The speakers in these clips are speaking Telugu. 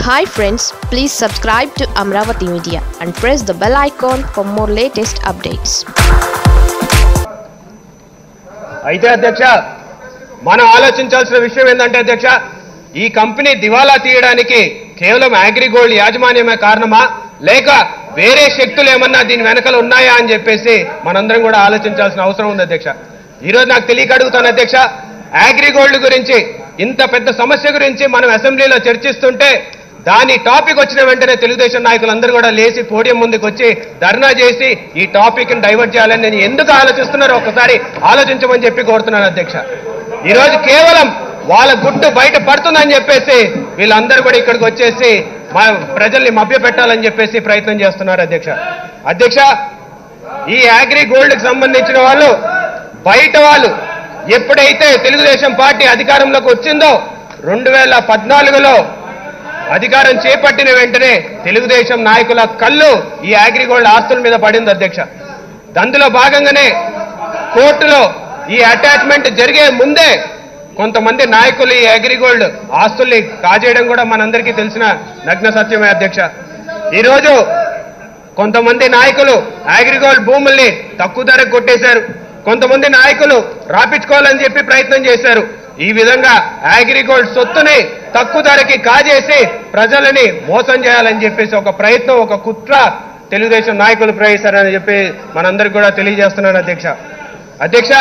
hi friends please subscribe to Amaravati media and press the bell icon for more latest updates అయితే అధ్యక్ష మనం ఆలోచించాల్సిన విషయం ఏంటంటే అధ్యక్ష ఈ కంపెనీ దివాలా తీయడానికి కేవలం అగ్రిగోల్డ్ యాజమాన్యమే కారణమా లేక వేరే శక్తులు ఏమన్నా దీని వెనకలు ఉన్నాయా అని చెప్పేసి మనందరం కూడా ఆలోచించాల్సిన అవసరం ఉంది అధ్యక్ష ఈరోజు నాకు తెలియక అడుగుతాను అధ్యక్ష అగ్రిగోల్డ్ గురించి ఇంత పెద్ద సమస్య గురించి మనం అసెంబ్లీలో చర్చిస్తుంటే దాని టాపిక్ వచ్చిన వెంటనే తెలుగుదేశం నాయకులందరూ కూడా లేచి పోడియం ముందుకు వచ్చి ధర్నా చేసి ఈ టాపిక్ ని డైవర్ట్ చేయాలని నేను ఎందుకు ఆలోచిస్తున్నారో ఒకసారి ఆలోచించమని చెప్పి కోరుతున్నాను అధ్యక్ష ఈరోజు కేవలం వాళ్ళ గుట్టు బయట పడుతుందని చెప్పేసి వీళ్ళందరూ కూడా ఇక్కడికి వచ్చేసి మా ప్రజల్ని మభ్య పెట్టాలని చెప్పేసి ప్రయత్నం చేస్తున్నారు అధ్యక్ష అధ్యక్ష ఈ అగ్రి గోల్డ్ కి సంబంధించిన వాళ్ళు బయట వాళ్ళు ఎప్పుడైతే తెలుగుదేశం పార్టీ అధికారంలోకి వచ్చిందో రెండు వేల పద్నాలుగులో అధికారం చేపట్టిన వెంటనే తెలుగుదేశం నాయకుల కళ్ళు ఈ అగ్రిగోల్డ్ ఆస్తుల మీద పడింది అధ్యక్ష అందులో భాగంగానే కోర్టులో ఈ అటాచ్మెంట్ జరిగే ముందే కొంతమంది నాయకులు ఈ అగ్రిగోల్డ్ ఆస్తుల్ని కాజేయడం కూడా మనందరికీ తెలిసిన నగ్న సత్యమే అధ్యక్ష ఈరోజు కొంతమంది నాయకులు అగ్రిగోల్డ్ భూముల్ని తక్కువ ధరకు కొట్టేశారు కొంతమంది నాయకులు రాపించుకోవాలని చెప్పి ప్రయత్నం చేశారు ఈ విధంగా అగ్రిగోల్డ్ సొత్తుని తక్కువ ధరకి కాజేసి ప్రజలని మోసం చేయాలని చెప్పేసి ఒక ప్రయత్నం ఒక కుట్ర తెలుగుదేశం నాయకులు ప్రవేశారని చెప్పి మనందరికి కూడా తెలియజేస్తున్నాను అధ్యక్ష అధ్యక్ష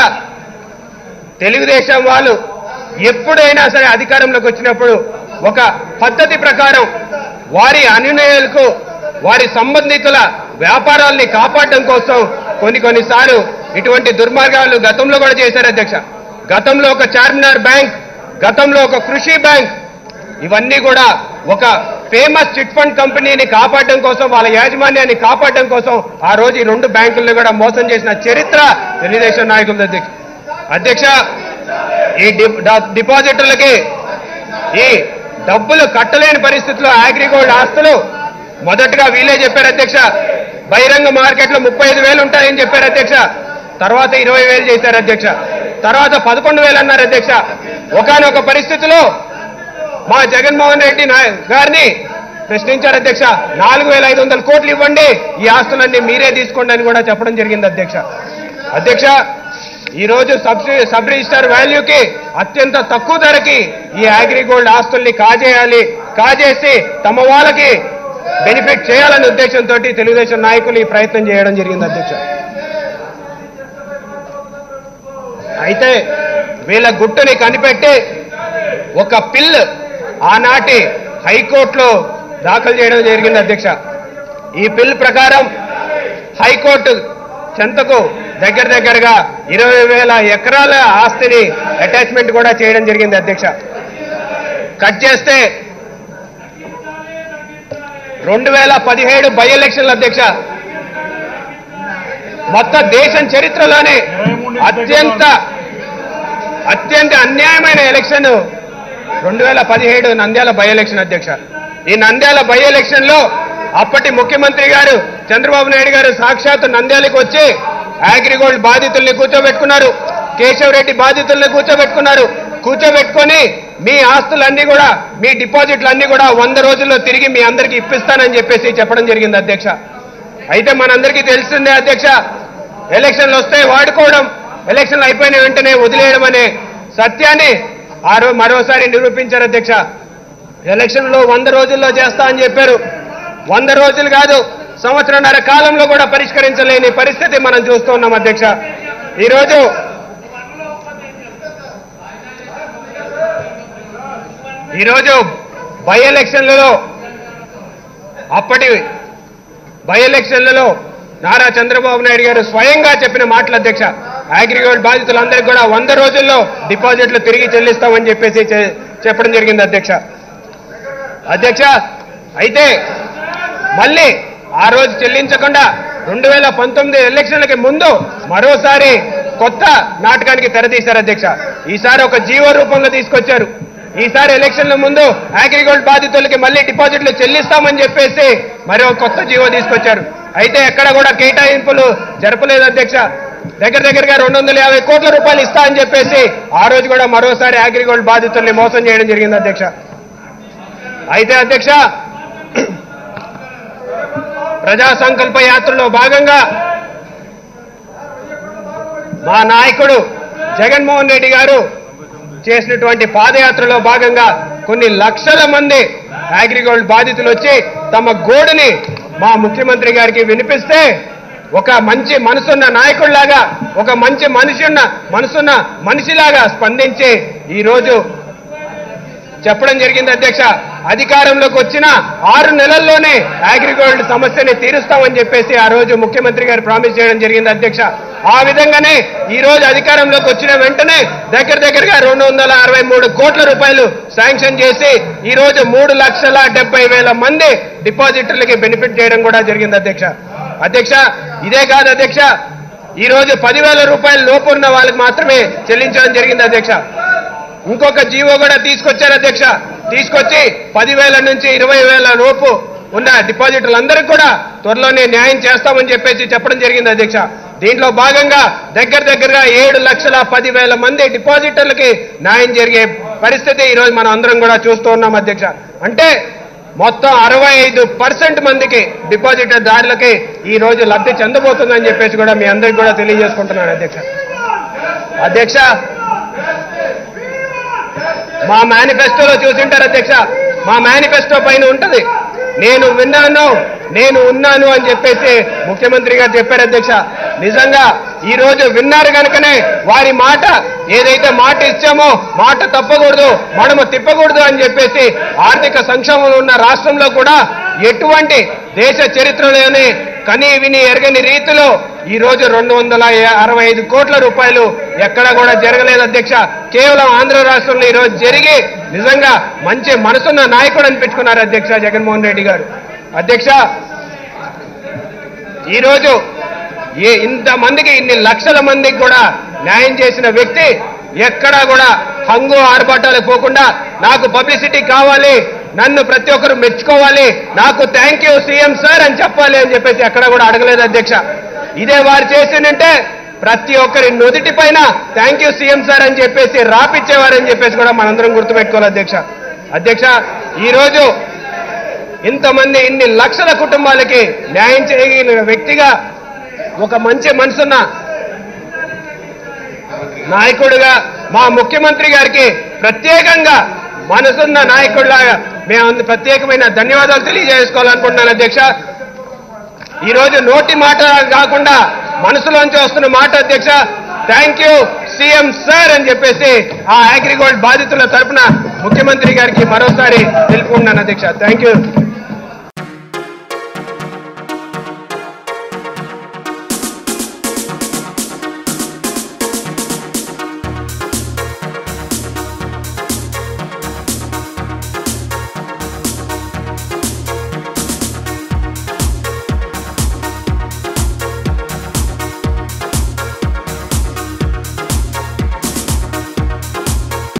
తెలుగుదేశం వాళ్ళు ఎప్పుడైనా సరే అధికారంలోకి వచ్చినప్పుడు ఒక పద్ధతి ప్రకారం వారి అనునయాలకు వారి సంబంధితుల వ్యాపారాల్ని కాపాడడం కోసం కొన్ని కొన్నిసార్లు ఇటువంటి దుర్మార్గాలు గతంలో కూడా చేశారు అధ్యక్ష గతంలో ఒక చార్మినార్ బ్యాంక్ గతంలో ఒక కృషి బ్యాంక్ ఇవన్నీ కూడా ఒక ఫేమస్ చిట్ ఫండ్ కంపెనీని కాపాడడం కోసం వాళ్ళ యాజమాన్యాన్ని కాపాడడం కోసం ఆ రోజు ఈ రెండు బ్యాంకులను కూడా మోసం చేసిన చరిత్ర తెలుగుదేశం నాయకుల అధ్యక్ష అధ్యక్ష ఈ డి- డ- డిపాజిటర్లకి ఈ డబ్బులు కట్టలేని పరిస్థితిలో అగ్రిగోల్డ్ ఆస్తులు మొదటగా వీళ్ళే చెప్పారు అధ్యక్ష బహిరంగ మార్కెట్లో ముప్పై ఐదు వేలు ఉంటాయని చెప్పారు అధ్యక్ష తర్వాత ఇరవై వేలు చేశారు అధ్యక్ష తర్వాత పదకొండు వేలు అన్నారు అధ్యక్ష ఒకనొక పరిస్థితిలో మా జగన్మోహన్ రెడ్డి నాయ- గారిని ప్రశ్నించారు అధ్యక్ష నాలుగు వేల ఐదు వందల కోట్లు ఇవ్వండి ఈ ఆస్తులన్నీ మీరే తీసుకోండి అని కూడా చెప్పడం జరిగింది అధ్యక్ష అధ్యక్ష ఈ రోజు సబ్సిడీ సబ్ రిజిస్టర్ వాల్యూకి అత్యంత తక్కువ ధరకి ఈ అగ్రిగోల్డ్ ఆస్తుల్ని కాజేయాలి కాజేసి తమ వాళ్ళకి బెనిఫిట్ చేయాలనే ఉద్దేశంతో తెలుగుదేశం నాయకులు ఈ ప్రయత్నం చేయడం జరిగింది అధ్యక్ష అయితే వీళ్ళ గుట్టుని కనిపెట్టి ఒక పిల్ ఆనాటి హైకోర్టులో దాఖలు చేయడం జరిగింది అధ్యక్ష ఈ బిల్ ప్రకారం హైకోర్టు చెంతకు దగ్గర దగ్గరగా ఇరవై వేల ఎకరాల ఆస్తిని అటాచ్మెంట్ కూడా చేయడం జరిగింది అధ్యక్ష కట్ చేస్తే రెండు వేల పదిహేడు బై ఎలక్షన్ల అధ్యక్ష మొత్తం దేశం చరిత్రలోనే అత్యంత అత్యంత అన్యాయమైన ఎలక్షన్ రెండు వేల పదిహేడు నంద్యాల బై ఎలక్షన్ అధ్యక్ష ఈ నంద్యాల బై ఎలక్షన్ లో అప్పటి ముఖ్యమంత్రి గారు చంద్రబాబు నాయుడు గారు సాక్షాత్ నంద్యాలకు వచ్చి అగ్రిగోల్డ్ బాధితుల్ని కూర్చోబెట్టుకున్నారు కేశవరెడ్డి బాధితుల్ని కూర్చోబెట్టుకున్నారు కూర్చోబెట్టుకొని మీ ఆస్తులన్నీ కూడా మీ డిపాజిట్లన్నీ కూడా వంద రోజుల్లో తిరిగి మీ అందరికీ ఇప్పిస్తానని చెప్పేసి చెప్పడం జరిగింది అధ్యక్ష అయితే మనందరికీ తెలిసిందే అధ్యక్ష ఎలక్షన్లు వస్తే వాడుకోవడం ఎలక్షన్లు అయిపోయిన వెంటనే వదిలేయడం అనే సత్యాన్ని ఆ రో మరోసారి నిరూపించారు అధ్యక్ష ఎలక్షన్లో వంద రోజుల్లో చేస్తా అని చెప్పారు వంద రోజులు కాదు సంవత్సరంన్నర కాలంలో కూడా పరిష్కరించలేని పరిస్థితి మనం చూస్తూ ఉన్నాం అధ్యక్ష ఈరోజు ఈరోజు బై ఎలక్షన్లలో అప్పటి బై ఎలక్షన్లలో నారా చంద్రబాబు నాయుడు గారు స్వయంగా చెప్పిన మాటలు అధ్యక్ష అగ్రిగోల్డ్ బాధితులందరికీ కూడా వంద రోజుల్లో డిపాజిట్లు తిరిగి చెల్లిస్తామని చెప్పేసి చె- చెప్పడం జరిగింది అధ్యక్ష అధ్యక్ష అయితే మళ్ళీ ఆ రోజు చెల్లించకుండా రెండు వేల పంతొమ్మిది ఎలక్షన్లకి ముందు మరోసారి కొత్త నాటకానికి తెరతీశారు అధ్యక్ష ఈసారి ఒక జీవో రూపంలో తీసుకొచ్చారు ఈసారి ఎలక్షన్ల ముందు అగ్రిగోల్డ్ బాధితులకి మళ్ళీ డిపాజిట్లు చెల్లిస్తామని చెప్పేసి మరో కొత్త జీవో తీసుకొచ్చారు అయితే ఎక్కడ కూడా కేటాయింపులు జరపలేదు అధ్యక్ష దగ్గర దగ్గరగా రెండు వందల యాభై కోట్ల రూపాయలు ఇస్తా అని చెప్పేసి ఆ రోజు కూడా మరోసారి అగ్రిగోల్డ్ బాధితుల్ని మోసం చేయడం జరిగింది అధ్యక్ష అయితే అధ్యక్ష ప్రజా సంకల్ప యాత్రలో భాగంగా మా నాయకుడు జగన్మోహన్ రెడ్డి గారు చేసినటువంటి పాదయాత్రలో భాగంగా కొన్ని లక్షల మంది అగ్రిగోల్డ్ బాధితులు వచ్చి తమ గోడుని మా ముఖ్యమంత్రి గారికి వినిపిస్తే ఒక మంచి మనసున్న నాయకుడిలాగా ఒక మంచి మనిషి ఉన్న మనసున్న మనిషిలాగా స్పందించి ఈరోజు చెప్పడం జరిగింది అధ్యక్ష అధికారంలోకి వచ్చిన ఆరు నెలల్లోనే అగ్రిగోల్డ్ సమస్యని తీరుస్తామని చెప్పేసి ఆ రోజు ముఖ్యమంత్రి గారు ప్రామిస్ చేయడం జరిగింది అధ్యక్ష ఆ విధంగానే ఈ రోజు అధికారంలోకి వచ్చిన వెంటనే దగ్గర దగ్గరగా రెండు వందల అరవై మూడు కోట్ల రూపాయలు శాంక్షన్ చేసి ఈ రోజు మూడు లక్షల డెబ్బై వేల మంది డిపాజిటర్లకి బెనిఫిట్ చేయడం కూడా జరిగింది అధ్యక్ష అధ్యక్ష ఇదే కాదు అధ్యక్ష ఈ రోజు పదివేల రూపాయల లోపు ఉన్న వాళ్ళకి మాత్రమే చెల్లించడం జరిగింది అధ్యక్ష ఇంకొక జీవో కూడా తీసుకొచ్చారు అధ్యక్ష తీసుకొచ్చి పదివేల నుంచి ఇరవై వేల లోపు ఉన్న డిపాజిటర్లందరికీ కూడా త్వరలోనే న్యాయం చేస్తామని చెప్పేసి చెప్పడం జరిగింది అధ్యక్ష దీంట్లో భాగంగా దగ్గర దగ్గరగా ఏడు లక్షల పదివేల మంది డిపాజిటర్లకి న్యాయం జరిగే పరిస్థితి ఈ రోజు మనం అందరం కూడా చూస్తూ ఉన్నాం అధ్యక్ష అంటే మొత్తం అరవై ఐదు పర్సెంట్ మందికి డిపాజిటర్ దారులకి ఈ రోజు లబ్ధి చెందబోతుందని చెప్పేసి కూడా మీ అందరికి కూడా తెలియజేసుకుంటున్నాను అధ్యక్ష అధ్యక్ష మా మేనిఫెస్టోలో చూసింటారు అధ్యక్ష మా మేనిఫెస్టో పైన ఉంటది నేను విన్నాను నేను ఉన్నాను అని చెప్పేసి ముఖ్యమంత్రి గారు చెప్పారు అధ్యక్ష నిజంగా ఈ రోజు విన్నారు కనుకనే వారి మాట ఏదైతే మాట ఇచ్చామో మాట తప్పకూడదు మనము తిప్పకూడదు అని చెప్పేసి ఆర్థిక సంక్షోభం ఉన్న రాష్ట్రంలో కూడా ఎటువంటి దేశ చరిత్రలోనే కని విని ఎరగని రీతిలో ఈ రోజు రెండు వందల అరవై ఐదు కోట్ల రూపాయలు ఎక్కడా కూడా జరగలేదు అధ్యక్ష కేవలం ఆంధ్ర రాష్ట్రంలో ఈ రోజు జరిగి నిజంగా మంచి మనసున్న నాయకుడు అనిపించుకున్నారు అధ్యక్ష జగన్మోహన్ రెడ్డి గారు అధ్యక్ష ఈరోజు ఏ ఇంతమందికి ఇన్ని లక్షల మందికి కూడా న్యాయం చేసిన వ్యక్తి ఎక్కడా కూడా హంగు ఆర్భాటాలకు పోకుండా నాకు పబ్లిసిటీ కావాలి నన్ను ప్రతి ఒక్కరు మెచ్చుకోవాలి నాకు థ్యాంక్ యూ సీఎం సార్ అని చెప్పాలి అని చెప్పేసి ఎక్కడ కూడా అడగలేదు అధ్యక్ష ఇదే వారు చేసిందంటే ప్రతి ఒక్కరి నుదిటి పైన థ్యాంక్ యూ సీఎం సార్ అని చెప్పేసి రాపిచ్చేవారని చెప్పేసి కూడా మనందరం గుర్తుపెట్టుకోవాలి అధ్యక్ష అధ్యక్ష ఈరోజు ఇంతమంది ఇన్ని లక్షల కుటుంబాలకి న్యాయం చేయగలిగిన వ్యక్తిగా ఒక మంచి మనసున్న నాయకుడిగా మా ముఖ్యమంత్రి గారికి ప్రత్యేకంగా మనసున్న నాయకుడిలాగా మేము అందు ప్రత్యేకమైన ధన్యవాదాలు తెలియజేసుకోవాలనుకుంటున్నాను అధ్యక్ష ఈ రోజు నోటి మాట కాకుండా మనసులోంచి వస్తున్న మాట అధ్యక్ష థ్యాంక్ యూ సీఎం సార్ అని చెప్పేసి ఆ అగ్రిగోల్డ్ బాధితుల తరపున ముఖ్యమంత్రి గారికి మరోసారి తెలుపుకుంటున్నాను అధ్యక్ష థ్యాంక్ యూ